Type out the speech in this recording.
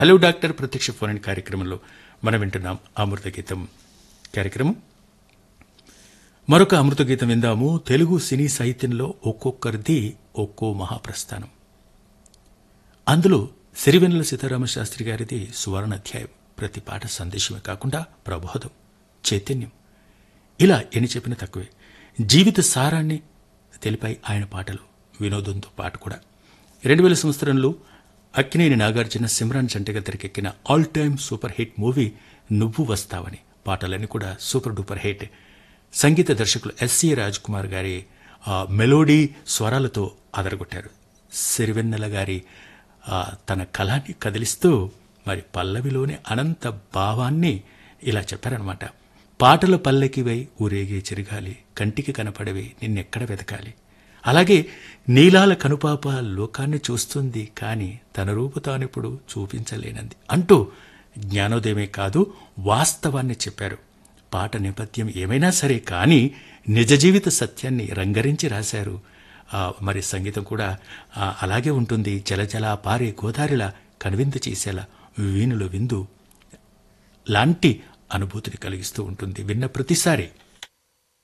hello doctor ప్రత్యక్ష phone in కార్యక్రమంలో మనం వింటున్నాం అమృత గీతం కార్యక్రమం మరొక అమృత గీతం విందాము తెలుగు సినీ సాహిత్యంలో ఒక్కొక్కరిది ఒక్కో మహాప్రస్థానం అందులో సిరివెన్నెల సీతారామ శాస్త్రి గారిది సువర్ణ అధ్యాయం ప్రతి పాట సందేశమే కాకుండా ప్రబోధం చైతన్యం ఇలా ఎన్ని చెప్పినా తక్కువే జీవిత సారాన్ని తెలిపాయి ఆయన పాటలు వినోదంతో పాటు కూడా రెండు వేల సంవత్సరంలో అక్కినేని నాగార్జున సిమ్రాన్ జంటగా తెరకెక్కిన all time super hit movie Nuvvu Vastavani పాటలన్నీ కూడా సూపర్ డూపర్ హిట్ సంగీత దర్శకులు ఎస్సి రాజ్ కుమార్ గారి ఆ, మెలోడీ స్వరాలతో అదరగొట్టారు సిరివెన్నెల గారి ఆ, తన కళాన్ని కదిలిస్తూ మరి పల్లవిలోని అనంత భావాన్ని ఇలా చెప్పారనమాట పాటల పల్లకివై ఊరేగే చిరగాలి కంటికి కనపడవే నిన్నెక్కడ వెతకాలి అలాగే నీలాల కనుపాప లోకాన్ని చూస్తుంది కాని తన రూపు తానిప్పుడు చూపించలేనంది అంటూ జ్ఞానోదయమే కాదు వాస్తవాన్ని చెప్పారు పాట నేపథ్యం ఏమైనా సరే కానీ నిజ జీవిత సత్యాన్ని రంగరించి రాశారు ఆ, మరి సంగీతం కూడా ఆ, అలాగే ఉంటుంది జలజల పారే గోదారిలా కనువిందు చేసేలా వీణుల విందు లాంటి అనుభూతిని కలిగిస్తూ ఉంటుంది విన్న ప్రతిసారి